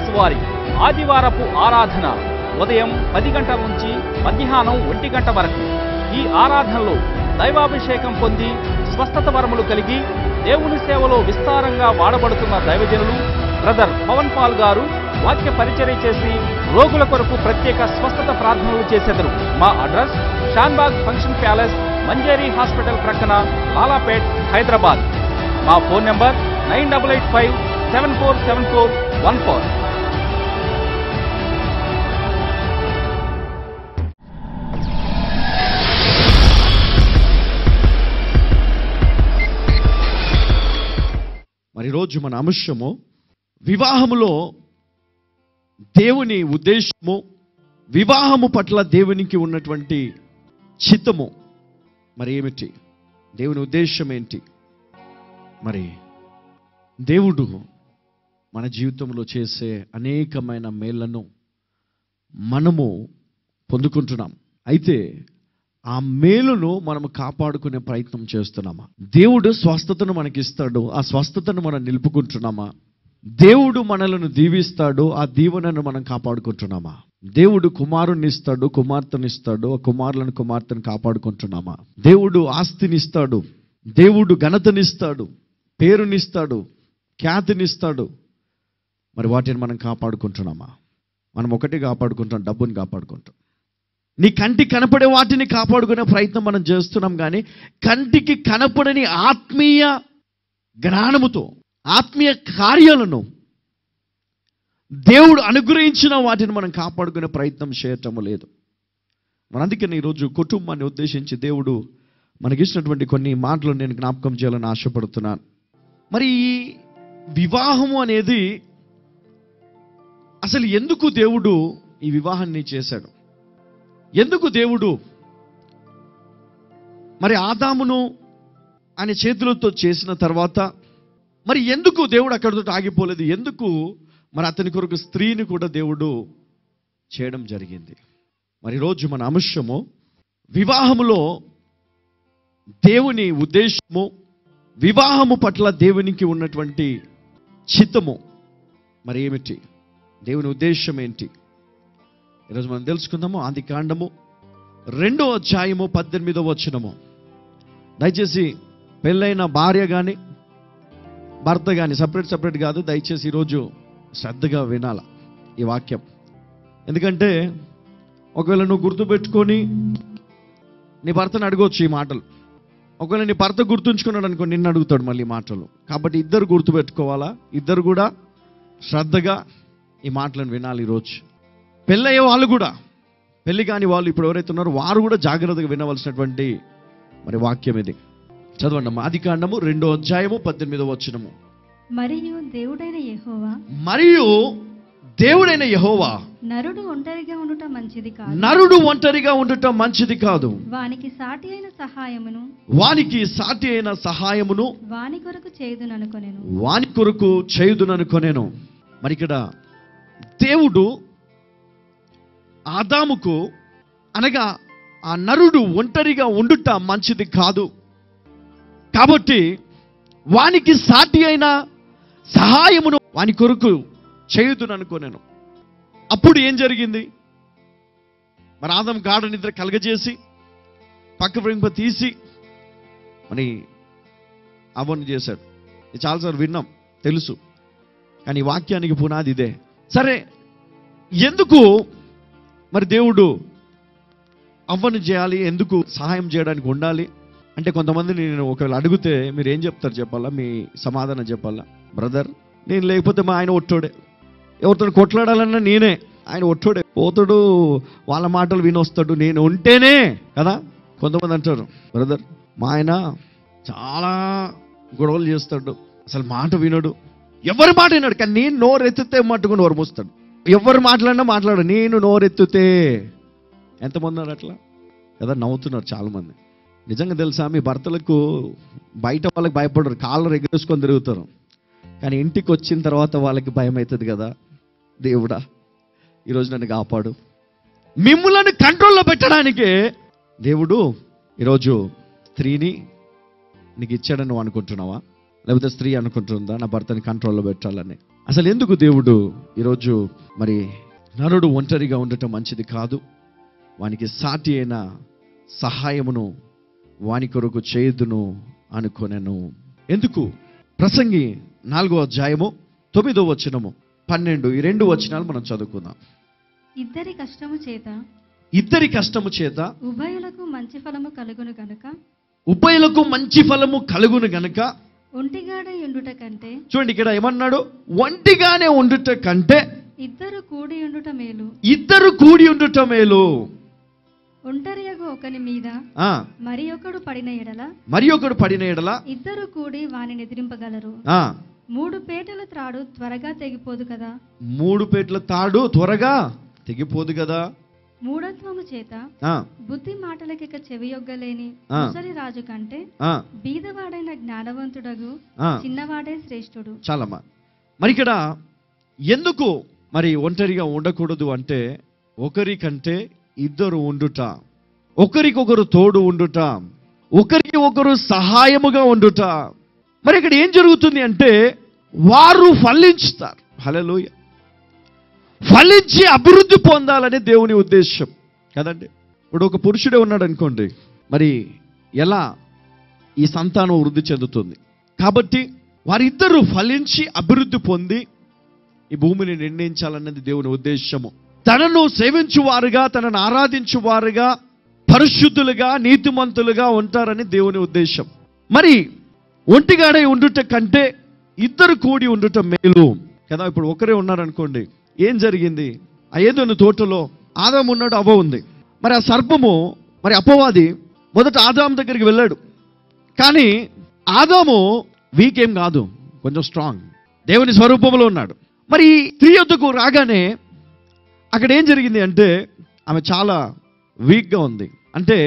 Brothers వారి ఆదివారపు ఆరాధన ఉదయం పది గంటల నుంచి మధ్యాహ్నం ఒంటి గంట వరకు ఈ ఆరాధనలో దైవాభిషేకం పొంది స్వస్థత వరములు కలిగి దేవుని సేవలో విస్తారంగా వాడబడుతున్న దైవజనులు బ్రదర్ పవన్ పాల్ గారు వాక్య పరిచర్య చేసి రోగుల కొరకు ప్రత్యేక స్వస్థత ప్రార్థనలు చేసెదరు మా address Shanbag function palace Manjeri hospital ప్రక్కన లాలాపేట్ హైదరాబాద్ మా phone number nine double eight five seven four seven four one four మరి రోజు మన అంశము వివాహములో దేవుని ఉద్దేశము వివాహము పట్ల దేవునికి ఉన్నటువంటి చిత్తము మరి ఏమిటి దేవుని ఉద్దేశం ఏంటి మరి దేవుడు మన జీవితంలో చేసే అనేకమైన మేళ్లను మనము పొందుకుంటున్నాం అయితే ఆ మేలును మనము కాపాడుకునే ప్రయత్నం చేస్తున్నామా దేవుడు స్వస్థతను మనకి ఇస్తాడు ఆ స్వస్థతను మనం నిలుపుకుంటున్నామా దేవుడు మనలను దీవిస్తాడు ఆ దీవెనను మనం కాపాడుకుంటున్నామా దేవుడు కుమారుని ఇస్తాడు కుమార్తెని ఇస్తాడు ఆ కుమారులను కుమార్తెను కాపాడుకుంటున్నామా దేవుడు ఆస్తినిస్తాడు దేవుడు ఘనతనిస్తాడు పేరునిస్తాడు ఖ్యాతినిస్తాడు మరి వాటిని మనం కాపాడుకుంటున్నామా మనం ఒకటి కాపాడుకుంటాం డబ్బుని కాపాడుకుంటాం నీ కంటికి కనపడే వాటిని కాపాడుకునే ప్రయత్నం మనం చేస్తున్నాం కానీ కంటికి కనపడని ఆత్మీయ జ్ఞానముతో ఆత్మీయ కార్యాలను దేవుడు అనుగ్రహించిన వాటిని మనం కాపాడుకునే ప్రయత్నం చేయటం లేదు మన అందుకని ఈరోజు కుటుంబాన్ని ఉద్దేశించి దేవుడు మనకిచ్చినటువంటి కొన్ని మాటలు నేను జ్ఞాపకం చేయాలని ఆశపడుతున్నాను మరి ఈ వివాహము అనేది అసలు ఎందుకు దేవుడు ఈ వివాహాన్ని చేశాడు ఎందుకు దేవుడు మరి ఆదామును ఆయన చేతులతో చేసిన తర్వాత మరి ఎందుకు దేవుడు అక్కడితో ఆగిపోలేదు ఎందుకు మరి అతని కొరకు స్త్రీని కూడా దేవుడు చేయడం జరిగింది మరి రోజు మన అంశము వివాహములో దేవుని ఉద్దేశము వివాహము పట్ల దేవునికి ఉన్నటువంటి చిత్తము మరి ఏమిటి దేవుని ఉద్దేశం ఏంటి ఈరోజు మనం తెలుసుకుందాము ఆది కాండము రెండో అధ్యాయము పద్దెనిమిదో వచనము దయచేసి పెళ్ళైన భార్య కానీ భర్త కానీ సపరేట్ సపరేట్ కాదు దయచేసి ఈరోజు శ్రద్ధగా వినాల ఈ వాక్యం ఎందుకంటే ఒకవేళ నువ్వు గుర్తుపెట్టుకొని నీ భర్తను అడగవచ్చు ఈ మాటలు ఒకవేళ నీ భర్త గుర్తుంచుకున్నాడు అనుకో నిన్ను అడుగుతాడు మళ్ళీ ఈ మాటలు కాబట్టి ఇద్దరు గుర్తుపెట్టుకోవాలా ఇద్దరు కూడా శ్రద్ధగా ఈ మాటలను వినాలి ఈరోజు పెళ్ళయ్యే వాళ్ళు కూడా పెళ్లి కాని వాళ్ళు ఇప్పుడు ఎవరైతే ఉన్నారో వారు కూడా జాగ్రత్తగా వినవలసినటువంటి మరి వాక్యం ఇది చదవండి అమ్మా ఆది కాండము రెండో అధ్యాయము పద్దెనిమిదో వచనము మరియు దేవుడైన యెహోవా మరియు దేవుడైన యహోవా నరుడు ఒంటరిగా ఉండుట మంచిది కాదు నరుడు ఒంటరిగా ఉండటం మంచిది కాదు వానికి సాటి అయిన సహాయమును వానికి సాటి అయిన సహాయమును వాని కొరకు చేయుదుననుకొనెను వాని కొరకు చేయుదుననుకొనేను మరి ఇక్కడ దేవుడు ఆదాముకు అనగా ఆ నరుడు ఒంటరిగా ఉండుట మంచిది కాదు కాబట్టి వానికి సాటి అయిన సహాయమును వాని కొరకు చేయుదుననుకొనేను అప్పుడు ఏం జరిగింది మరి ఆదం గాఢ నిద్ర కలగజేసి పక్క వెంప తీసి మరి అవన్నీ చేశాడు ఇది చాలాసార్లు విన్నాం తెలుసు కానీ ఈ వాక్యానికి పునాది ఇదే సరే ఎందుకు మరి దేవుడు అవ్వను చేయాలి ఎందుకు సహాయం చేయడానికి ఉండాలి అంటే కొంతమందిని నేను ఒకవేళ అడిగితే మీరు ఏం చెప్తారు చెప్పాలా మీ సమాధానం చెప్పాలా బ్రదర్ నేను లేకపోతే మా ఆయన ఒట్టోడే ఎవరితో కొట్లాడాలన్నా నేనే ఆయన ఒట్టోడే పోతాడు వాళ్ళ మాటలు వినొస్తాడు నేను ఉంటేనే కదా కొంతమంది అంటారు బ్రదర్ మా ఆయన చాలా గొడవలు చేస్తాడు అసలు మాట వినడు ఎవరి మాట వినడు కానీ నేను నోరెత్తితే మట్టుకు నోరు మూస్తాడు ఎవరు మాట్లాడినా మాట్లాడు నేను నోరెత్తితే ఎంతమంది ఉన్నారు అట్లా కదా నవ్వుతున్నారు చాలామంది నిజంగా తెలుసా మీ భర్తలకు బయట వాళ్ళకి భయపడరు కాళ్ళు ఎగరేసుకొని తిరుగుతారు కానీ ఇంటికి వచ్చిన తర్వాత వాళ్ళకి భయం అవుతుంది కదా దేవుడా ఈరోజు నన్ను కాపాడు మిమ్ములను కంట్రోల్లో పెట్టడానికే దేవుడు ఈరోజు స్త్రీని నీకు ఇచ్చాడని నువ్వు అనుకుంటున్నావా లేకపోతే స్త్రీ అనుకుంటుందా నా భర్తని కంట్రోల్లో పెట్టాలని అసలు ఎందుకు దేవుడు ఈరోజు మరి నరుడు ఒంటరిగా ఉండటం మంచిది కాదు వానికి సాటి అయిన సహాయమును వాని కొరకు చేయుదును అనుకొనెను ఎందుకు ప్రసంగి నాలుగో అధ్యాయము తొమ్మిదో వచనము పన్నెండు ఈ రెండు వచనాలు మనం చదువుకుందాం ఇద్దరి కష్టము చేత ఇద్దరి కష్టము చేత ఉభయులకు మంచి ఫలము కలుగును గనుక ఉభయులకు మంచి ఫలము కలుగును గనుక ఒంటిగాడై ఉండుట కంటే చూడండి ఇక్కడ ఏమన్నాడు ఒంటిగానే ఉండుట కంటే ఇద్దరు కూడి ఉండుట మేలు ఇద్దరు కూడి ఉండుట మేలు ఒంటరియగు ఒకని మీద ఆ, మరి ఒకడు పడిన ఎడల మరి ఒకడు పడిన ఎడల ఇద్దరు కూడి వానిని ఎదిరింపగలరు ఆ, మూడు పేటల త్రాడు త్వరగా తెగిపోదు కదా మూడు పేట్ల తాడు త్వరగా తెగిపోదు కదా మూఢత్వము చేత ఆ, బుద్ధి మాటలకిక చెవియొగ్గలేని ఆ. ముసలి రాజు కంటే ఆ, బీదవాడైన జ్ఞానవంతుడగు ఆ. చిన్నవాడే శ్రేష్ఠుడు చాలమ్మా మరి ఇక్కడ ఎందుకు మరి ఒంటరిగా ఉండకూడదు అంటే ఒకరి కంటే ఇద్దరు ఉండుట ఒకరికొకరు తోడు ఉండుట ఒకరికి ఒకరు సహాయముగా ఉండుట మరి ఇక్కడ ఏం జరుగుతుంది అంటే వారు ఫలించుతారు హలోయ ఫలించి అభివృద్ధి పొందాలని దేవుని ఉద్దేశం కదండి ఇప్పుడు ఒక పురుషుడే ఉన్నాడు అనుకోండి మరి ఎలా ఈ సంతానం వృద్ధి చెందుతుంది కాబట్టి వారిద్దరూ ఫలించి అభివృద్ధి పొంది ఈ భూమిని నిర్ణయించాలన్నది దేవుని ఉద్దేశము తనను సేవించువారుగా తనను ఆరాధించువారుగా పరిశుద్ధులుగా నీతిమంతులుగా ఉంటారని దేవుని ఉద్దేశం మరి ఒంటిగాడై ఉండుట కంటే ఇద్దరు కూడి ఉండుట మేలు కదా ఇప్పుడు ఒకరే ఉన్నారనుకోండి ఏం జరిగింది ఆ ఏదోని తోటలో ఆదాము ఉన్నాడు అవ్వ ఉంది మరి ఆ సర్పము మరి అపవాది మొదట ఆదాం దగ్గరికి వెళ్ళాడు కానీ ఆదాము వీక్ ఏం కాదు కొంచెం స్ట్రాంగ్ దేవుని స్వరూపంలో ఉన్నాడు మరి ఈ స్త్రీ యొద్దకు రాగానే అక్కడ ఏం జరిగింది అంటే ఆమె చాలా వీక్గా ఉంది అంటే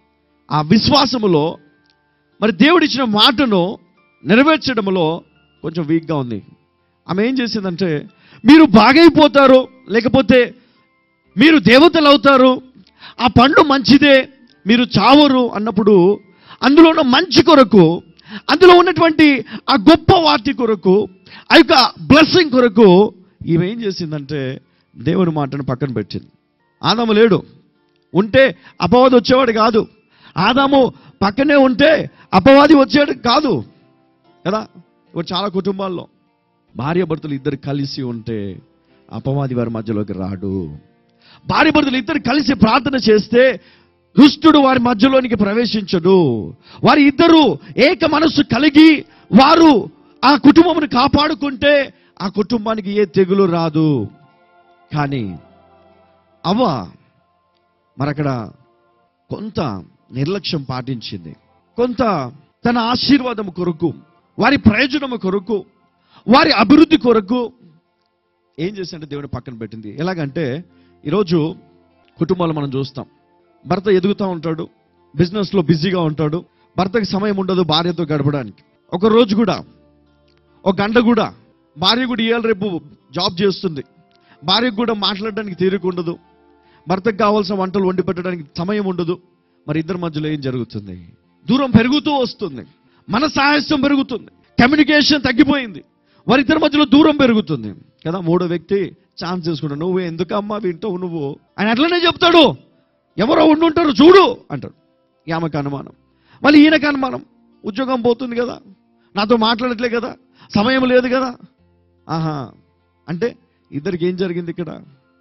ఆ విశ్వాసములో మరి దేవుడిచ్చిన మాటను నెరవేర్చడంలో కొంచెం వీక్గా ఉంది ఆమె ఏం చేసిందంటే మీరు బాగైపోతారు లేకపోతే మీరు దేవతలు అవుతారు ఆ పండు మంచిదే మీరు చావరు అన్నప్పుడు అందులో ఉన్న మంచి కొరకు అందులో ఉన్నటువంటి ఆ గొప్ప వాటి కొరకు ఆ యొక్క బ్లెస్సింగ్ కొరకు ఈమె ఏం చేసిందంటే దేవుని మాటను పక్కన పెట్టింది ఆదాము లేడు ఉంటే అపవాది వచ్చేవాడు కాదు ఆదాము పక్కనే ఉంటే అపవాది వచ్చేవాడు కాదు కదా ఇప్పుడు చాలా కుటుంబాల్లో భార్య భర్తలు ఇద్దరు కలిసి ఉంటే అపవాది వారి మధ్యలోకి రాడు భార్య భర్తలు ఇద్దరు కలిసి ప్రార్థన చేస్తే దుష్టుడు వారి మధ్యలోనికి ప్రవేశించడు వారి ఇద్దరు ఏక మనస్సు కలిగి వారు ఆ కుటుంబమును కాపాడుకుంటే ఆ కుటుంబానికి ఏ తెగులు రాదు కానీ అవ్వ మరక్కడ కొంత నిర్లక్ష్యం పాటించింది కొంత తన ఆశీర్వాదం కొరకు వారి ప్రయోజనము కొరకు వారి అభివృద్ధి కొరకు ఏం చేసిందంటే దేవుని పక్కన పెట్టింది ఎలాగంటే ఈరోజు కుటుంబాలు మనం చూస్తాం భర్త ఎదుగుతూ ఉంటాడు బిజినెస్లో బిజీగా ఉంటాడు భర్తకి సమయం ఉండదు భార్యతో గడపడానికి ఒక రోజు కూడా ఒక గంట కూడా భార్య కూడా ఇవాళ రేపు జాబ్ చేస్తుంది భార్యకు కూడా మాట్లాడడానికి తీరిక ఉండదు భర్తకు కావాల్సిన వంటలు వండి పెట్టడానికి సమయం ఉండదు మరి ఇద్దరి మధ్యలో ఏం జరుగుతుంది దూరం పెరుగుతూ వస్తుంది మన సాహస్యం పెరుగుతుంది కమ్యూనికేషన్ తగ్గిపోయింది వారిద్దరి మధ్యలో దూరం పెరుగుతుంది కదా మూడో వ్యక్తి ఛాన్స్ చేసుకుంటాడు నువ్వు ఎందుకమ్మా వింటావు నువ్వు ఆయన అట్లనే చెప్తాడు ఎవరో ఉండుంటారు చూడు అంటాడు ఈ ఆమెకు అనుమానం మళ్ళీ ఈయనకు అనుమానం ఉద్యోగం పోతుంది కదా నాతో మాట్లాడట్లే కదా సమయం లేదు కదా ఆహా అంటే ఇద్దరికి ఏం జరిగింది ఇక్కడ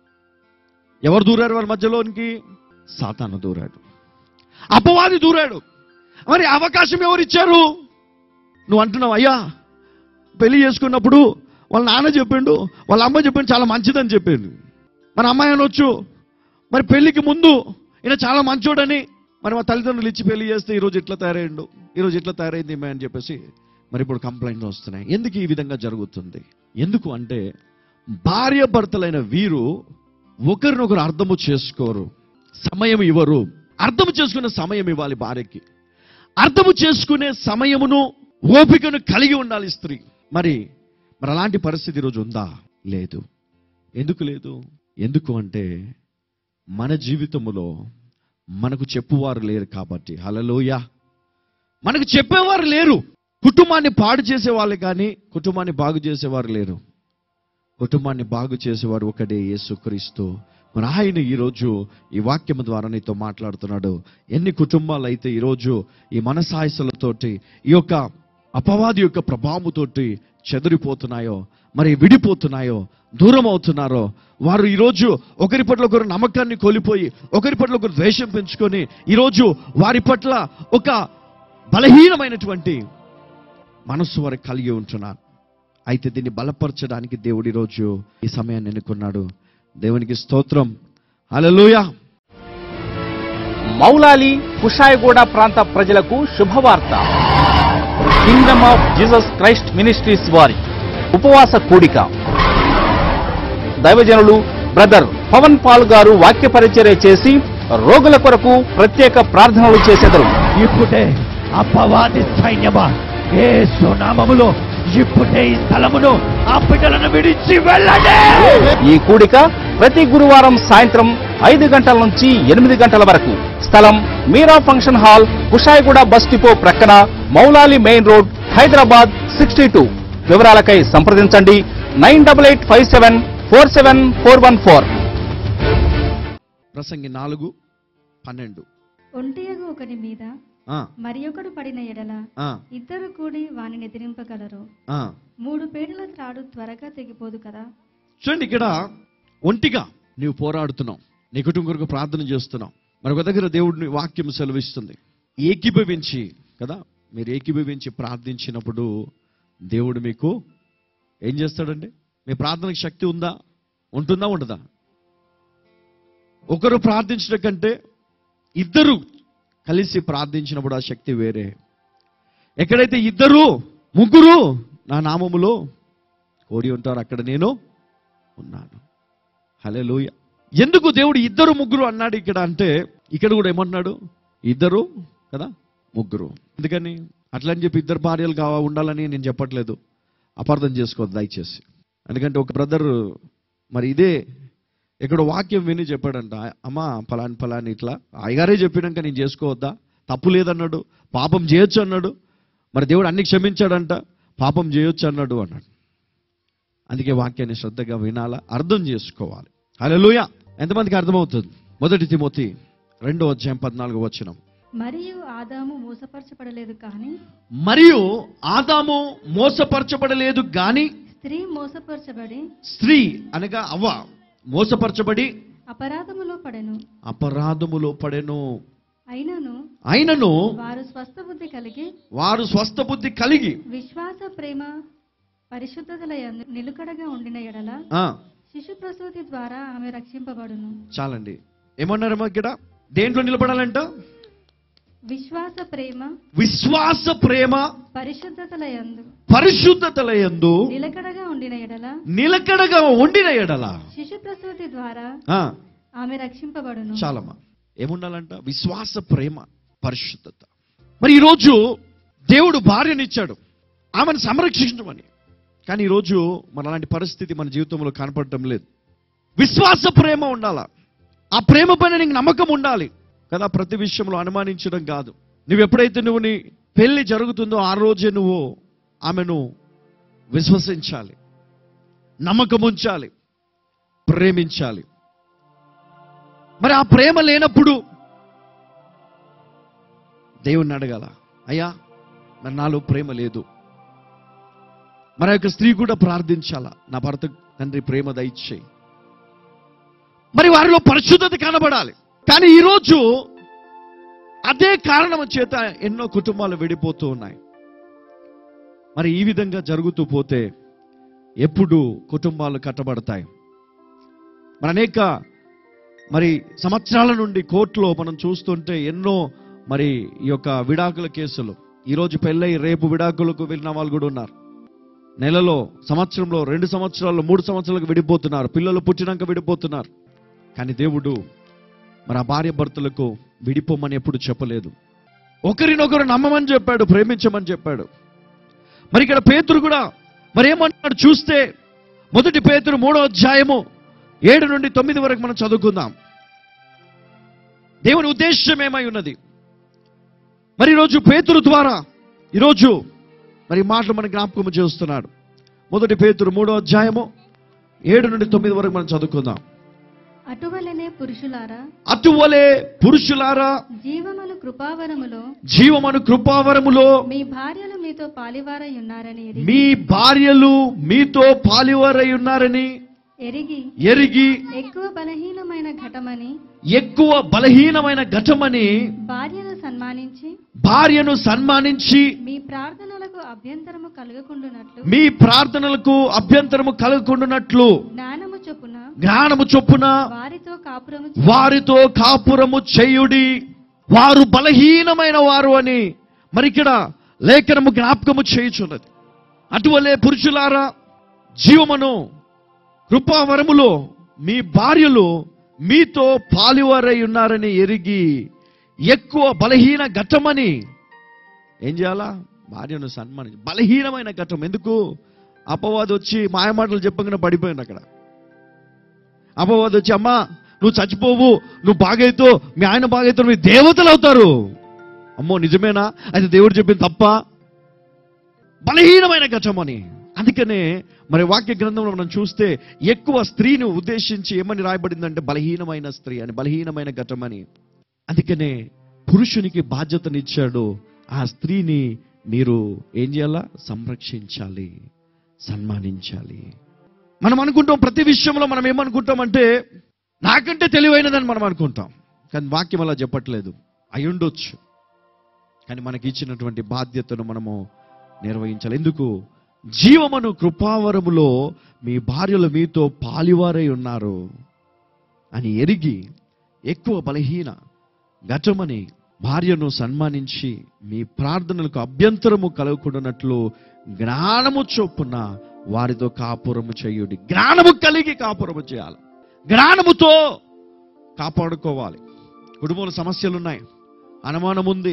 ఎవరు దూరారు వాళ్ళ మధ్యలోనికి సాతాను దూరాడు అపవాది దూరాడు మరి అవకాశం ఎవరు ఇచ్చారు నువ్వు అంటున్నావు అయ్యా పెళ్లి చేసుకున్నప్పుడు వాళ్ళ నాన్న చెప్పిండు వాళ్ళ అమ్మ చెప్పిండు చాలా మంచిదని చెప్పిండు మన అమ్మాయి అనొచ్చు మరి పెళ్లికి ముందు ఈయన చాలా మంచోడని మరి మా తల్లిదండ్రులు ఇచ్చి పెళ్లి చేస్తే ఈరోజు ఇట్లా తయారైండు ఈరోజు ఇట్లా తయారైంది ఈమె అని చెప్పేసి మరి ఇప్పుడు కంప్లైంట్లు వస్తున్నాయి ఎందుకు ఈ విధంగా జరుగుతుంది ఎందుకు అంటే భార్య భర్తలైన వీరు ఒకరినొకరు అర్థము చేసుకోరు సమయం ఇవ్వరు అర్థం చేసుకునే సమయం ఇవ్వాలి భార్యకి అర్థము చేసుకునే సమయమును ఓపికను కలిగి ఉండాలి స్త్రీ మరి మరి అలాంటి పరిస్థితి ఈరోజు ఉందా లేదు ఎందుకు లేదు ఎందుకు అంటే మన జీవితములో మనకు చెప్పువారు లేరు కాబట్టి హలలోయ మనకు చెప్పేవారు లేరు కుటుంబాన్ని పాడు చేసే వాళ్ళు కానీ కుటుంబాన్ని బాగు చేసేవారు లేరు కుటుంబాన్ని బాగు చేసేవారు ఒకడే యేసుక్రీస్తు మరి ఆయన ఈరోజు ఈ వాక్యం ద్వారా నీతో మాట్లాడుతున్నాడు ఎన్ని కుటుంబాలు అయితే ఈరోజు ఈ మనసాయసలతోటి ఈ యొక్క అపవాది యొక్క ప్రభావముతోటి చెదిరిపోతున్నాయో మరి విడిపోతున్నాయో దూరం అవుతున్నారో వారు ఈరోజు ఒకరి పట్ల ఒకరు నమ్మకాన్ని కోల్పోయి ఒకరి పట్ల ఒకరు ద్వేషం పెంచుకొని ఈరోజు వారి పట్ల ఒక బలహీనమైనటువంటి మనస్సు వారికి కలిగి ఉంటున్నారు అయితే దీన్ని బలపరచడానికి దేవుడు ఈరోజు ఈ సమయాన్ని ఎన్నుకున్నాడు దేవునికి స్తోత్రం హల్లెలూయా మౌలాలి కుషాయగూడ ప్రాంత ప్రజలకు శుభవార్త kingdom of Jesus Christ ministries వారి ఉపవాస కూడిక దైవజనులు బ్రదర్ పవన్ పాల్ గారు వాక్య పరిచర్య చేసి రోగుల కొరకు ప్రత్యేక ప్రార్థనలు చేసెదరు ఇప్పుడే అపవాది సైన్యమా ఏ సునామములో ఇప్పుడే ఈ స్థలమును ఆ బిడ్డలను విడిచి వెళ్ళండి ఈ కూడిక ప్రతి గురువారం సాయంత్రం ఐదు గంటల నుంచి ఎనిమిది గంటల వరకు స్థలం Meera function hall Kushaiguda bus depot ప్రక్కన Moulali main road Hyderabad sixty two వివరాలకై సంప్రదించండి nine double eight five seven four seven four one four ప్రసంగి నాలుగు పన్నెండు ఒంటియగు ఒకని మీద ఆ, మరి ఒకడు పడిన ఎడల ఆ, ఇద్దరు కూడి వానిని ఎదిరింపగలరు ఆ. మూడు పేడల త్రాడు త్వరగా తెగిపోదు కదా చూడండి ఇక్కడ ఒంటిగా నీవు పోరాడుతున్నావు నీ కుటుంబం కొరకు ప్రార్థన చేస్తున్నావు మరొక దగ్గర దేవుడిని వాక్యం సెలవిస్తుంది ఏకీభవించి కదా మీరు ఏకీభవించి ప్రార్థించినప్పుడు దేవుడు మీకు ఏం చేస్తాడండి మీ ప్రార్థనకు శక్తి ఉందా ఉంటుందా ఉండదా ఒకరు ప్రార్థించడం కంటే ఇద్దరు కలిసి ప్రార్థించినప్పుడు ఆ శక్తి వేరే ఎక్కడైతే ఇద్దరు ముగ్గురు నా నామములో కోడి ఉంటారు అక్కడ నేను ఉన్నాను హలే ఎందుకు దేవుడు ఇద్దరు ముగ్గురు అన్నాడు ఇక్కడ అంటే ఇక్కడ కూడా ఏమన్నాడు ఇద్దరు కదా ముగ్గురు ఎందుకని అట్లా అని చెప్పి ఇద్దరు భార్యలు కావా ఉండాలని నేను చెప్పట్లేదు అపార్థం చేసుకోవద్దు దయచేసి ఎందుకంటే ఒక బ్రదర్ మరి ఇదే ఇక్కడ వాక్యం విని చెప్పాడంట అమ్మా ఫలాని ఫలాని ఇట్లా అయ్యగారే చెప్పినాక నేను చేసుకోవద్దా తప్పు లేదన్నాడు పాపం చేయొచ్చు అన్నాడు మరి దేవుడు అన్ని క్షమించాడంట పాపం చేయొచ్చు అన్నాడు అన్నాడు అందుకే వాక్యాన్ని శ్రద్ధగా వినాలా అర్థం చేసుకోవాలి హల్లెలూయా ఎంతమందికి అర్థమవుతుంది మొదటి తిమోతి రెండో అధ్యాయం పద్నాలుగు వచనం మరియు ఆదాము మోసపరచబడలేదు కానీ మరియు ఆదాము మోసపరచబడలేదు గాని స్త్రీ మోసపరచబడి స్త్రీ అనగా అవ్వ మోసపరచబడి అపరాధములో పడెను అపరాధములో పడెను అయినను అయినను వారు స్వస్థ బుద్ధి కలిగి వారు స్వస్థ బుద్ధి కలిగి విశ్వాస ప్రేమ పరిశుద్ధతల యందు నిలుకడగా ఉండిన ఎడల ఆ, శిశు ప్రసూతి ద్వారా ఆమె రక్షింపబడును చాలండి ఏమన్నారమ్మా ఇక్కడ దేంట్లో నిలబడాలంట విశ్వాస ప్రేమ విశ్వాస ప్రేమ పరిశుద్ధతల యందు పరిశుద్ధతల యందు నిలకడగా ఉండిన ఎడల నిలకడగా ఉండిన ఎడల శిశు ప్రసూతి ద్వారా ఆ, ఆమె రక్షింపబడును చాలమ్మా ఏముండాలంట విశ్వాస ప్రేమ పరిశుద్ధత మరి ఈరోజు దేవుడు భార్యనిచ్చాడు ఆమెను సంరక్షించమని కానీ ఈరోజు మన అలాంటి పరిస్థితి మన జీవితంలో కనపడటం లేదు విశ్వాస ప్రేమ ఉండాలా ఆ ప్రేమ పైన నీకు నమ్మకం ఉండాలి కదా ప్రతి విషయంలో అనుమానించడం కాదు నువ్వు ఎప్పుడైతే నువ్వు నీ పెళ్లి జరుగుతుందో ఆ రోజే నువ్వు ఆమెను విశ్వసించాలి నమ్మకం ఉంచాలి ప్రేమించాలి మరి ఆ ప్రేమ లేనప్పుడు దేవుణ్ణి అడగాల అయ్యా మరి నాలో ప్రేమ లేదు మరి ఆ యొక్క స్త్రీ కూడా ప్రార్థించాలా నా భర్త తండ్రి ప్రేమ దయచేయి మరి వారిలో పరిశుద్ధత కనబడాలి కానీ ఈరోజు అదే కారణం చేత ఎన్నో కుటుంబాలు విడిపోతూ ఉన్నాయి మరి ఈ విధంగా జరుగుతూ పోతే ఎప్పుడు కుటుంబాలు కట్టబడతాయి మరి అనేక మరి సంవత్సరాల నుండి కోర్టులో మనం చూస్తుంటే ఎన్నో మరి ఈ యొక్క విడాకుల కేసులు ఈరోజు పెళ్ళై రేపు విడాకులకు వెళ్ళిన వాళ్ళు కూడా ఉన్నారు నెలలో సంవత్సరంలో రెండు సంవత్సరాలు మూడు సంవత్సరాలకు విడిపోతున్నారు పిల్లలు పుట్టినాక విడిపోతున్నారు కానీ దేవుడు మరి ఆ భార్య భర్తలకు విడిపోమని ఎప్పుడు చెప్పలేదు ఒకరినొకరు నమ్మమని చెప్పాడు ప్రేమించమని చెప్పాడు మరి ఇక్కడ పేతురు కూడా మరి ఏమన్నాడు చూస్తే మొదటి పేతురు మూడో అధ్యాయము ఏడు నుండి తొమ్మిది వరకు మనం చదువుకుందాం దేవుని ఉద్దేశం ఏమై ఉన్నది మరి ఈరోజు పేతురు ద్వారా ఈరోజు మరి ఈ మాటలు మన జ్ఞాపకం చేస్తున్నాడు మొదటి పేతురు మూడో అధ్యాయము ఏడు నుండి తొమ్మిది వరకు మనం చదువుకుందాం అటువలనే పురుషులారా అటువలే పురుషులారా జీవములు కృపావరములో జీవమను కృపావరములో మీ భార్యలు మీతో పాలివారై ఉన్నారని ఎరిగి మీ భార్యలు మీతో పాలివారై ఉన్నారని ఎరిగి ఎరిగి ఎక్కువ బలహీనమైన ఘటమని ఎక్కువ బలహీనమైన ఘటమని భార్యను సన్మానించి భార్యను సన్మానించి మీ ప్రార్థనలకు అభ్యంతరము కలగకుండునట్లు మీ ప్రార్థనలకు అభ్యంతరము కలగకుండానట్లు జ్ఞానము చొప్పున జ్ఞానము చొప్పున వారితో కాపురము వారితో కాపురము చేయుడి వారు బలహీనమైన వారు అని మరి ఇక్కడ లేఖనము జ్ఞాపకము చేయుచున్నది అటువలే పురుషులారా జీవమును కృపావరములో మీ భార్యలు మీతో పాలివారై ఉన్నారని ఎరిగి ఎక్కువ బలహీన ఘట్టమని ఏం చేయాలా భార్యను సన్మానించి బలహీనమైన ఘట్టం ఎందుకు అపవాది వచ్చి మాయమాటలు చెప్పగానే పడిపోయింది అక్కడ అపవాది వచ్చి అమ్మా నువ్వు చచ్చిపోవు నువ్వు బాగైతో మీ ఆయన బాగైతో మీ దేవతలు అవుతారు అమ్మో నిజమేనా అయితే దేవుడు చెప్పింది తప్ప బలహీనమైన ఘటమని అందుకనే మరి వాక్య గ్రంథంలో మనం చూస్తే ఎక్కువ స్త్రీని ఉద్దేశించి ఏమని రాయబడిందంటే బలహీనమైన స్త్రీ అని బలహీనమైన ఘటమని అందుకనే పురుషునికి బాధ్యతనిచ్చాడు ఆ స్త్రీని మీరు ఏం చేయాలా సంరక్షించాలి సన్మానించాలి మనం అనుకుంటాం ప్రతి విషయంలో మనం ఏమనుకుంటామంటే నాకంటే తెలివైనదని మనం అనుకుంటాం కానీ వాక్యం అలా చెప్పట్లేదు అయి ఉండొచ్చు కానీ మనకి ఇచ్చినటువంటి బాధ్యతను మనము నిర్వహించాలి ఎందుకు జీవమును కృపావరములో మీ భార్యలు మీతో పాలివారై ఉన్నారు అని ఎరిగి ఎక్కువ బలహీన ఘటమని భార్యను సన్మానించి మీ ప్రార్థనలకు అభ్యంతరము కలగకుండానట్లు జ్ఞానము చొప్పున వారితో కాపురము చేయుడి జ్ఞానము కలిగి కాపురము చేయాలి జ్ఞానముతో కాపాడుకోవాలి కుటుంబంలో సమస్యలు ఉన్నాయి అనుమానం ఉంది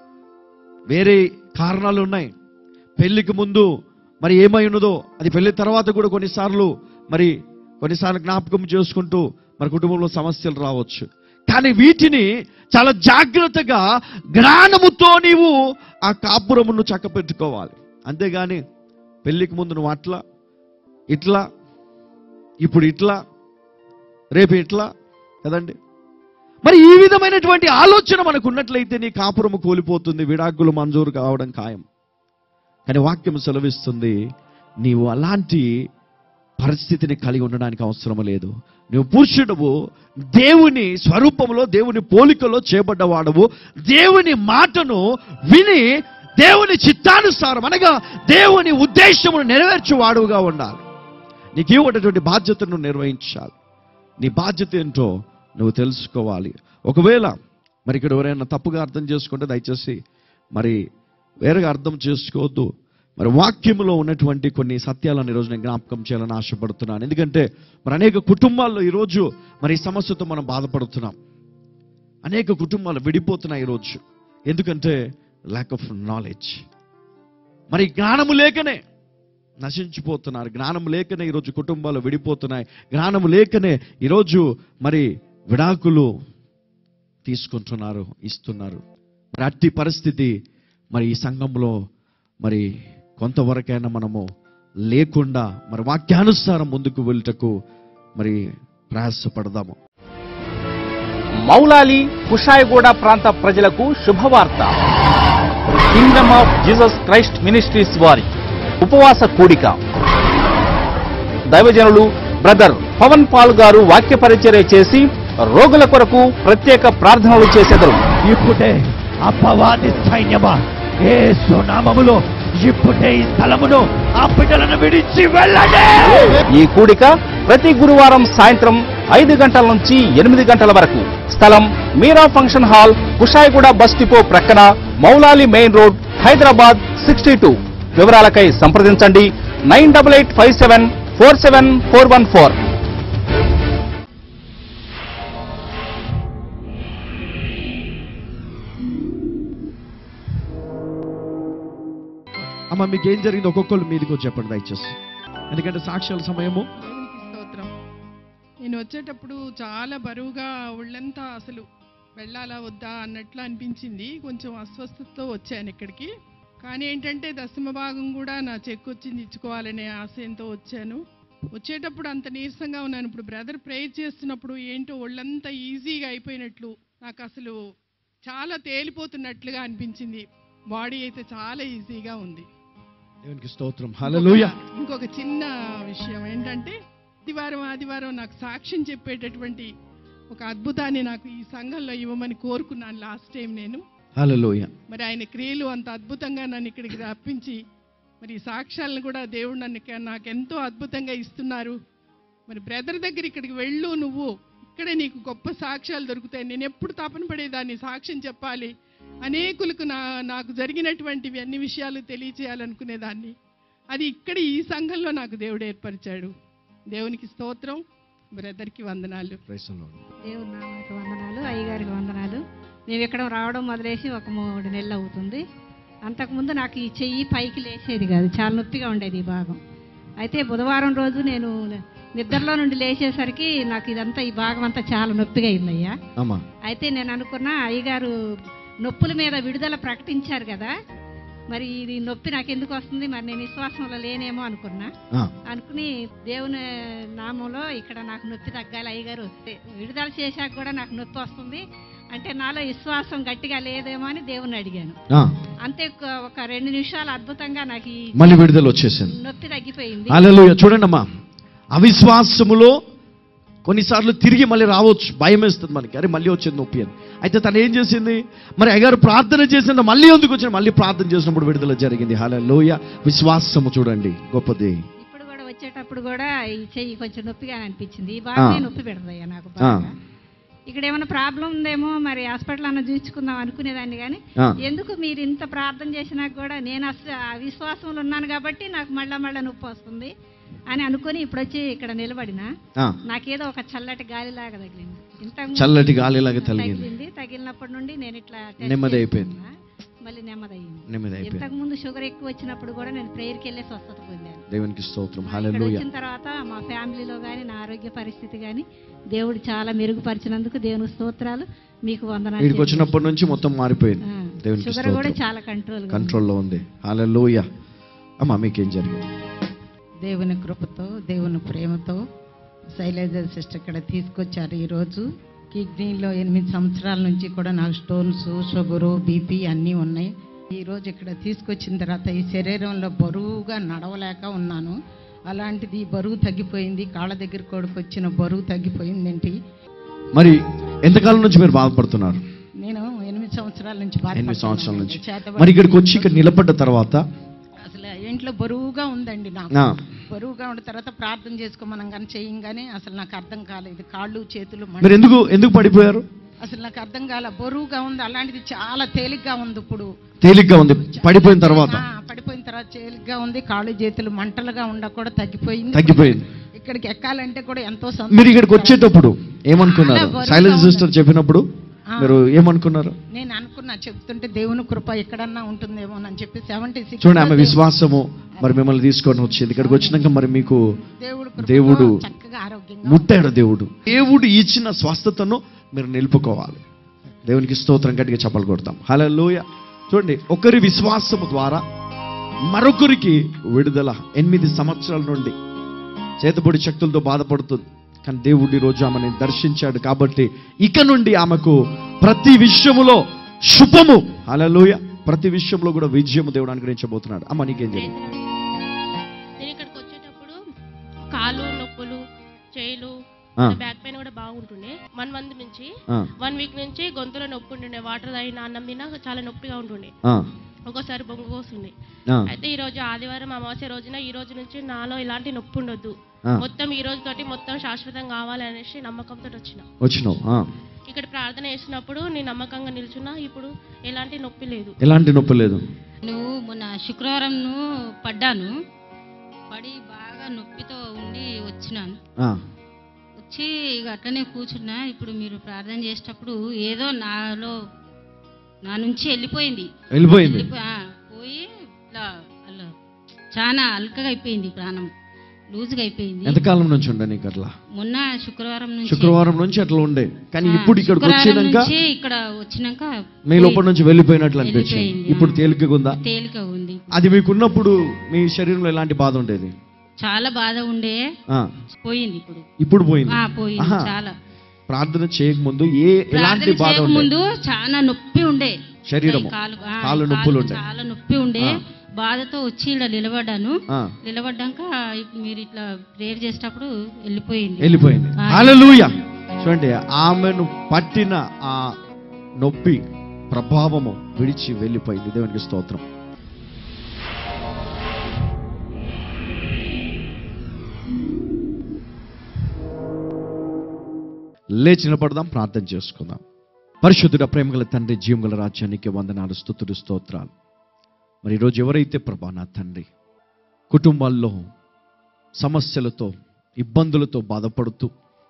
వేరే కారణాలు ఉన్నాయి పెళ్లికి ముందు మరి ఏమై ఉన్నదో అది పెళ్లి తర్వాత కూడా కొన్నిసార్లు మరి కొన్నిసార్లు జ్ఞాపకం చేసుకుంటూ మరి కుటుంబంలో సమస్యలు రావచ్చు కానీ వీటిని చాలా జాగ్రత్తగా జ్ఞానముతో నీవు ఆ కాపురమును చక్కపెట్టుకోవాలి అంతేగాని పెళ్లికి ముందు నువ్వు అట్లా ఇట్లా ఇప్పుడు ఇట్లా రేపు ఇట్లా కదండి మరి ఈ విధమైనటువంటి ఆలోచన మనకు ఉన్నట్లయితే నీ కాపురము కోల్పోతుంది విడాకులు మంజూరు కావడం ఖాయం కానీ వాక్యం సెలవిస్తుంది నీవు అలాంటి పరిస్థితిని కలిగి ఉండడానికి అవసరం లేదు నువ్వు పురుషుడవు దేవుని స్వరూపంలో దేవుని పోలికలో చేపడ్డవాడవు దేవుని మాటను విని దేవుని చిత్తానుసారం అనగా దేవుని ఉద్దేశమును నెరవేర్చువాడుగా ఉండాలి నీకు ఇవ్వటటువంటి బాధ్యతను నిర్వహించాలి నీ బాధ్యత ఏంటో నువ్వు తెలుసుకోవాలి ఒకవేళ మరి ఇక్కడ ఎవరైనా తప్పుగా అర్థం చేసుకుంటే దయచేసి మరి వేరేగా అర్థం చేసుకోవద్దు మరి వాక్యములో ఉన్నటువంటి కొన్ని సత్యాలను ఈరోజు నేను జ్ఞాపకం చేయాలని ఆశపడుతున్నాను ఎందుకంటే మరి అనేక కుటుంబాల్లో ఈరోజు మరి ఈ సమస్యతో మనం బాధపడుతున్నాం అనేక కుటుంబాలు విడిపోతున్నాయి ఈరోజు ఎందుకంటే ల్యాక్ ఆఫ్ నాలెడ్జ్ మరి జ్ఞానము లేకనే నశించిపోతున్నారు జ్ఞానం లేకనే ఈరోజు కుటుంబాలు విడిపోతున్నాయి జ్ఞానం లేకనే ఈరోజు మరి విడాకులు తీసుకుంటున్నారు ఇస్తున్నారు మరి అట్టి పరిస్థితి మరి ఈ సంఘంలో మరి కొంతవరకైనా మనము లేకుండా మరి వాక్యానుసారం ముందుకు వెళ్ళటకు మరి ప్రయాసపడదాము మౌలాలి కుషాయిగూడ ప్రాంత ప్రజలకు శుభవార్త kingdom of Jesus Christ ministries వారి ఉపవాస కూడిక దైవజనులు బ్రదర్ పవన్ పాల్ గారు వాక్య పరిచర్య చేసి రోగుల కొరకు ప్రత్యేక ప్రార్థనలు చేసెదరు ఇప్పుడే అపవాది సైన్యమా ఏ సునామములో ఇప్పుడే ఈ స్థలమును ఆ బిడ్డలను విడిచి వెళ్ళండి ఈ కూడిక ప్రతి గురువారం సాయంత్రం ఐదు గంటల నుంచి ఎనిమిది గంటల వరకు స్థలం Meera function hall Kushaiguda bus depot ప్రక్కన Moulali main road Hyderabad sixty two వివరాలకై సంప్రదించండి nine double eight five seven four seven four one four అమ్మ మీకు ఏం జరిగింది ఒక్కొక్కరు మీదికి వచ్చి చెప్పండి దయచేసి ఎందుకంటే సాక్ష్యాల సమయము దేవునికి స్తోత్రం నేను వచ్చేటప్పుడు చాలా బరువుగా ఒళ్ళంతా అసలు వెళ్ళాలా వద్దా అన్నట్లు అనిపించింది కొంచెం అస్వస్థతతో వచ్చాను ఇక్కడికి కానీ ఏంటంటే దశమ భాగం కూడా నా చెక్కు వచ్చింది ఇచ్చుకోవాలనే ఆశయంతో వచ్చాను వచ్చేటప్పుడు అంత నీరసంగా ఉన్నాను ఇప్పుడు బ్రదర్ ప్రేయర్ చేస్తున్నప్పుడు ఏంటో ఒళ్ళంతా ఈజీగా అయిపోయినట్లు నాకు అసలు చాలా తేలిపోతున్నట్లుగా అనిపించింది బాడీ అయితే చాలా ఈజీగా ఉంది దేవునికి స్తోత్రం హల్లెలూయ ఇంకొక- ఇంకొక చిన్న విషయం ఏంటంటే ఆదివారం ఆదివారం నాకు సాక్ష్యం చెప్పేటటువంటి ఒక అద్భుతాన్ని నాకు ఈ సంఘంలో ఇవ్వమని కోరుకున్నాను లాస్ట్ టైం నేను హల్లెలూయ మరి ఆయన క్రియలు అంత అద్భుతంగా నన్ను ఇక్కడికి రప్పించి మరి ఈ సాక్ష్యాలను కూడా దేవుడు నన్ను ఇక- నాకు ఎంతో అద్భుతంగా ఇస్తున్నారు మరి బ్రదర్ దగ్గర ఇక్కడికి వెళ్ళు నువ్వు ఇక్కడే నీకు గొప్ప సాక్ష్యాలు దొరుకుతాయి నేను ఎప్పుడు తపన పడేదాన్ని సాక్ష్యం చెప్పాలి అనేకులకు నా నాకు జరిగినటువంటివి అన్ని విషయాలు తెలియచేయాలనుకునేదాన్ని అది ఇక్కడ ఈ సంఘంలో నాకు దేవుడు ఏర్పరిచాడు దేవునికి స్తోత్రం బ్రదర్కి వందనాలు Praise the Lord. దేవుని నామానికి వందనాలు అయ్యగారికి వందనాలు మేము ఇక్కడ రావడం మొదలేసి ఒక మూడు నెలలు అవుతుంది అంతకుముందు నాకు ఈ చెయ్యి పైకి లేచేది కాదు చాలా నొప్పిగా ఉండేది ఈ భాగం అయితే బుధవారం రోజు నేను నిద్రలో నుండి లేచేసరికి నాకు ఇదంతా ఈ భాగం అంతా చాలా నొప్పిగా అయిందయ్యా అమ్మా అయితే నేను అనుకున్నా అయ్యగారు నొప్పుల మీద విడుదల ప్రకటించారు కదా మరి ఇది నొప్పి నాకు ఎందుకు వస్తుంది మరి నేను విశ్వాసంలో లేనేమో అనుకున్నా ఆ, అనుకుని దేవుని నామంలో ఇక్కడ నాకు నొప్పి తగ్గాలి అయ్యగారు విడుదల చేశాక కూడా నాకు నొప్పి వస్తుంది అంటే నాలో విశ్వాసం గట్టిగా లేదేమో అని దేవుని అడిగాను ఆ, అంతే ఒక- ఒక రెండు నిమిషాలు అద్భుతంగా నాకు ఈ మళ్ళీ విడుదల వచ్చేసింది నొప్పి తగ్గిపోయింది హల్లెలూయ చూడండి అమ్మా అవిశ్వాసములో కొన్నిసార్లు తిరిగి మళ్ళీ రావచ్చు భయం వేస్తుంది మనకి అరే మళ్ళీ వచ్చింది నొప్పి అని అయితే తను ఏం చేసింది మరి అయ్యగారు ప్రార్థన చేసిన మళ్ళీ ఎందుకు వచ్చింది మళ్ళీ ప్రార్థన చేసినప్పుడు విడుదల జరిగింది హల్లెలూయ విశ్వాసము చూడండి గొప్పది ఇప్పుడు కూడా వచ్చేటప్పుడు కూడా ఈ చెయ్యి కొంచెం నొప్పిగా అనిపించింది ఈ బాగానే ఆ. నొప్పి పెడతాయ్యా నాకు బాగా ఇక్కడ ఏమైనా ప్రాబ్లం ఉందేమో మరి హాస్పిటల్ అన్న చూపించుకుందాం అనుకునేదాన్ని కానీ ఆ. ఎందుకు మీరు ఇంత ప్రార్థన చేసినా కూడా నేను అసలు ఆ విశ్వాసంలో ఉన్నాను కాబట్టి నాకు మళ్ళా మళ్ళా నొప్పి వస్తుంది అని అనుకుని ఇప్పుడు వచ్చి ఇక్కడ నిలబడిన ఆ, నాకేదో ఒక చల్లటి గాలిలాగా తగిలింది ఇంతకు ముందు చల్లటి గాలిలాగా తగిలింది తగిలింది తగిలినప్పటి నుండి నేను ఇట్లా టెస్ట్ నెమ్మది అయిపోయింది. చేసుకున్నా. మళ్ళీ నెమ్మదయ్యింది నెమ్మది అయిపోయింది ఇంతకు ముందు షుగర్ ఎక్కువ వచ్చినప్పుడు కూడా నేను ప్రేయర్కి వెళ్ళి స్వస్థత పొందాను దేవునికి స్తోత్రం ఇక్కడ హల్లెలూయ వచ్చిన తర్వాత మా ఫ్యామిలీలో కానీ నా ఆరోగ్య పరిస్థితి కానీ దేవుడు చాలా మెరుగుపరిచినందుకు దేవుని స్తోత్రాలు మీకు వందనాలు వీడికి వచ్చినప్పటి నుంచి మొత్తం మారిపోయింది ఆ, దేవునికి షుగర్ కూడా స్తోత్రం చాలా కంట్రోల్ కంట్రోల్లో ఉంది హల్లెలూయ అమ్మా మీకేం జరిగింది దేవుని కృపతో దేవుని ప్రేమతో శైలజ సిస్టర్ ఇక్కడ తీసుకొచ్చారు ఈరోజు కిడ్నీలో ఎనిమిది సంవత్సరాల నుంచి కూడా నాకు స్టోన్స్ షుగరు బీపీ అన్నీ ఉన్నాయి ఈరోజు ఇక్కడ తీసుకొచ్చిన తర్వాత ఈ శరీరంలో బరువుగా నడవలేక ఉన్నాను అలాంటిది ఈ బరువు తగ్గిపోయింది కాళ్ళ దగ్గర కొడుకు వచ్చిన బరువు తగ్గిపోయిందేంటి మరి ఎంతకాలం నుంచి మీరు బాధపడుతున్నారు నేను ఎనిమిది సంవత్సరాల నుంచి ఎనిమిది సంవత్సరాల నుంచి చేతబడి- మరి ఇక్కడికి వచ్చి ఇక్కడ నిలబడ్డ తర్వాత అసలు ఇంట్లో బరువుగా ఉందండి నాకు ఆ, బరువుగా ఉన్న తర్వాత ప్రార్థన చేసుకోమనం కానీ చేయంగానే అసలు నాకు అర్థం కాలేదు కాళ్ళు చేతులు మంట- మీరు ఎందుకు ఎందుకు పడిపోయారు అసలు నాకు అర్థం కాల బరువుగా ఉంది అలాంటిది చాలా తేలిగ్గా ఉంది ఇప్పుడు తేలిగ్గా ఉంది పడిపోయిన తర్వాత ఆ, పడిపోయిన తర్వాత తేలిగ్గా ఉంది కాళ్ళు చేతులు మంటలుగా ఉండ కూడా తగ్గిపోయింది తగ్గిపోయింది ఇక్కడికి ఎక్కాలంటే కూడా ఎంతో మీరు ఇక్కడికి వచ్చేటప్పుడు ఏమనుకున్నారు చాలా బరువుగా శైలజ ఉంది. సిస్టర్ చెప్పినప్పుడు ఆ. మీరు ఏమనుకున్నారు నేను అనుకున్నా చెప్తుంటే దేవుని కృప ఎక్కడన్నా ఉంటుందేమో అని చెప్పి సెవెంటీ సిక్స్ చూడండి ఆమె విశ్వాసము మరి మిమ్మల్ని తీసుకొని వచ్చింది ఇక్కడికి వచ్చినాక మరి మీకు దేవుడు కృపతో దేవుడు చక్కగా ఆరోగ్యంగా ముట్టాడు దేవుడు దేవుడు ఇచ్చిన స్వస్థతను మీరు నిలుపుకోవాలి దేవునికి స్తోత్రం గట్టిగా చెప్పలు కొడతాం హలోయ చూడండి ఒకరి విశ్వాసము ద్వారా మరొకరికి విడుదల ఎనిమిది సంవత్సరాల నుండి చేతబడి శక్తులతో బాధపడుతుంది కానీ దేవుడు ఈ రోజు ఆమెను దర్శించాడు కాబట్టి ఇక నుండి ఆమెకు ప్రతి విషయములో శుభము హలోయ ప్రతి విషయంలో కూడా విజయము దేవుడు అనుగ్రహించబోతున్నాడు అమ్మ నీకేం జరిగింది నేను ఇక్కడికి వచ్చేటప్పుడు కాళ్ళు నొప్పులు చేయిలు ఆ. బ్యాక్ పెయిన్ కూడా బాగుంటుండే వన్ మంత్ నుంచి ఆ, వన్ వీక్ నుంచి గొంతులో నొప్పి ఉంటుండే వాటర్ తాగిన అన్నం తిన్నా చాలా నొప్పిగా ఉంటుండే ఆ, ఒక్కోసారి బొంగు వస్తుంది ఆ, అయితే ఈ రోజు ఆదివారం అమావాస్య రోజున ఈ రోజు నుంచి నాలో ఇలాంటి నొప్పి ఉండొద్దు ఆ. మొత్తం ఈ రోజు తోటి మొత్తం శాశ్వతం కావాలి అనేసి నమ్మకంతో వచ్చిన వచ్చినావు ఆ. ఇక్కడ ప్రార్థన చేసినప్పుడు నేను నమ్మకంగా నిల్చున్నా ఇప్పుడు ఎలాంటి నొప్పి లేదు ఎలాంటి నొప్పి లేదు నువ్వు మొన్న శుక్రవారం పడ్డాను పడి బాగా నొప్పితో ఉండి వచ్చినాను ఆ, వచ్చి ఇక అట్లనే కూర్చున్నా ఇప్పుడు మీరు ప్రార్థన చేసేటప్పుడు ఏదో నాలో నా నుంచి వెళ్ళిపోయింది వెళ్ళిపోయింది వెళ్ళిపో- ఆ, పోయి ఇట్లా అలా చాలా అల్కగా అయిపోయింది ప్రాణం లూజ్గా అయిపోయింది ఎంతకాలం నుంచి ఉండే నీకు అట్లా మొన్న శుక్రవారం నుంచి శుక్రవారం నుంచి అట్లా ఉండే కానీ ఆ, ఇప్పుడు ఇక్కడికి శుక్రవారం వచ్చినాక నుంచి ఇక్కడ వచ్చినాక మీ లోపల నుంచి వెళ్ళిపోయినట్లు అనిపించింది వెళ్ళిపోయింది, ఇప్పుడు ఆ. తేలికగా ఉందా తేలిక ఉంది అది మీకున్నప్పుడు మీ శరీరంలో ఎలాంటి బాధ ఉండేది చాలా బాధ ఉండే ఆ, పోయింది ఇప్పుడు ఇప్పుడు పోయింది ఆ, పోయింది ఆహా. చాలా ప్రార్థన చేయకముందు ఏ ఎలాంటి ప్రార్థన బాధ ఉండే చేయకముందు చాలా నొప్పి ఉండే శరీరము కాలు ఆ, కాళ్ళు కాలు నొప్పులు ఉండే చాలా నొప్పి ఉండే ఆ. బాధతో వచ్చి ఇక్కడ నిలబడ్డాను ఆ, నిలబడ్డాక మీరు ఇట్లా ప్రేయర్ చేసేటప్పుడు వెళ్ళిపోయింది వెళ్ళిపోయింది ఆ. హల్లెలూయా చూడండి ఆమెను పట్టిన ఆ నొప్పి ప్రభావము విడిచి వెళ్ళిపోయింది దేవునికి స్తోత్రం లేచి నిలబడదాం ప్రార్థన చేసుకుందాం పరిశుద్ధుడ ప్రేమగల తండ్రి జీవంగల రాజ్యానికి వందనాలు స్తుతులు స్తోత్రాలు మరి ఈరోజు ఎవరైతే ప్రభా నా తండ్రి కుటుంబాల్లో సమస్యలతో ఇబ్బందులతో బాధపడుతూ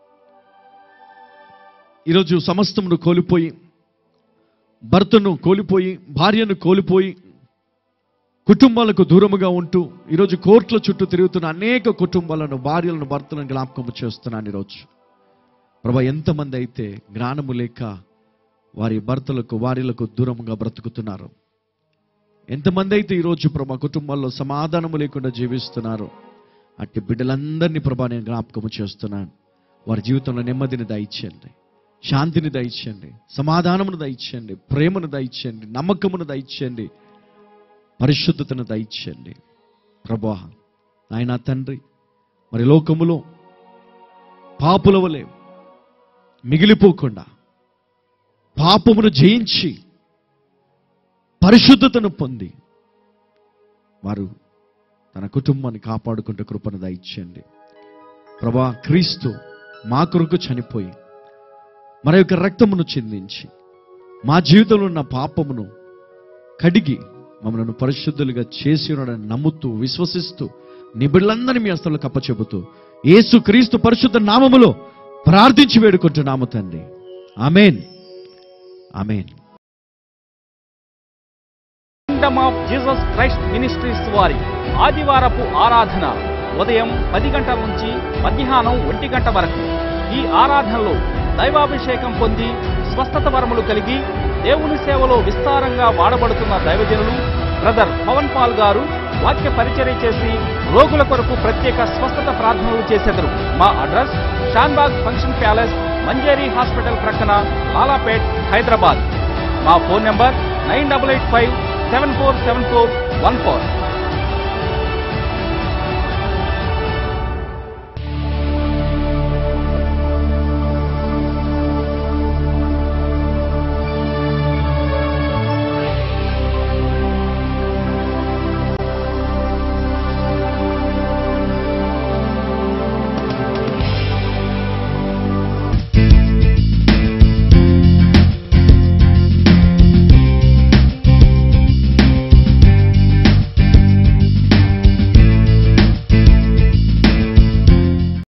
ఈరోజు సమస్తమును కోల్పోయి భర్తను కోల్పోయి భార్యను కోల్పోయి కుటుంబాలకు దూరముగా ఉంటూ ఈరోజు కోర్టుల చుట్టూ తిరుగుతున్న అనేక కుటుంబాలను భార్యలను భర్తలను జ్ఞాపకం చేస్తున్నాను ఈరోజు ప్రభా ఎంతమంది అయితే జ్ఞానము లేక వారి భర్తలకు వారిలకు దూరముగా బ్రతుకుతున్నారు ఎంతమంది అయితే ఈరోజు ప్రభా కుటుంబాల్లో సమాధానము లేకుండా జీవిస్తున్నారు అట్టి బిడ్డలందరినీ ప్రభా నేను జ్ఞాపకము చేస్తున్నాను వారి జీవితంలో నెమ్మదిని దయచేయండి శాంతిని దయచేయండి సమాధానమును దయచేయండి ప్రేమను దయచేయండి నమ్మకమును దయచేయండి పరిశుద్ధతను దయచేయండి ప్రభా ఆయన తండ్రి మరి లోకములో పాపుల వలె మిగిలిపోకుండా పాపమును జయించి పరిశుద్ధతను పొంది వారు తన కుటుంబాన్ని కాపాడుకుంటే కృపను దయచేయండి ప్రభా క్రీస్తు మా కొరకు చనిపోయి మన యొక్క రక్తమును చిందించి మా జీవితంలో ఉన్న పాపమును కడిగి మమ్మల్ని పరిశుద్ధులుగా చేసి ఉన్నాడని నమ్ముతూ విశ్వసిస్తూ నిబిళ్ళందరినీ మీ హస్తలకు అప్పచెబుతూ యేసు క్రీస్తు పరిశుద్ధ నామములో ప్రార్థించి వేడుకుంటున్నాము తండ్రి amen amen kingdom of Jesus Christ ministries వారి ఆదివారపు ఆరాధన ఉదయం పది గంటల నుంచి మధ్యాహ్నం ఒంటి గంట వరకు ఈ ఆరాధనలో దైవాభిషేకం పొంది స్వస్థత వరములు కలిగి దేవుని సేవలో విస్తారంగా వాడబడుతున్న దైవజనులు బ్రదర్ పవన్ పాల్ గారు వాక్య పరిచర్య చేసి రోగుల కొరకు ప్రత్యేక స్వస్థత ప్రార్థనలు చేసెదరు మా address Shanbag function palace Manjeri hospital ప్రక్కన లాలాపేట్ హైదరాబాద్ మా phone number nine double eight five seven four seven four one four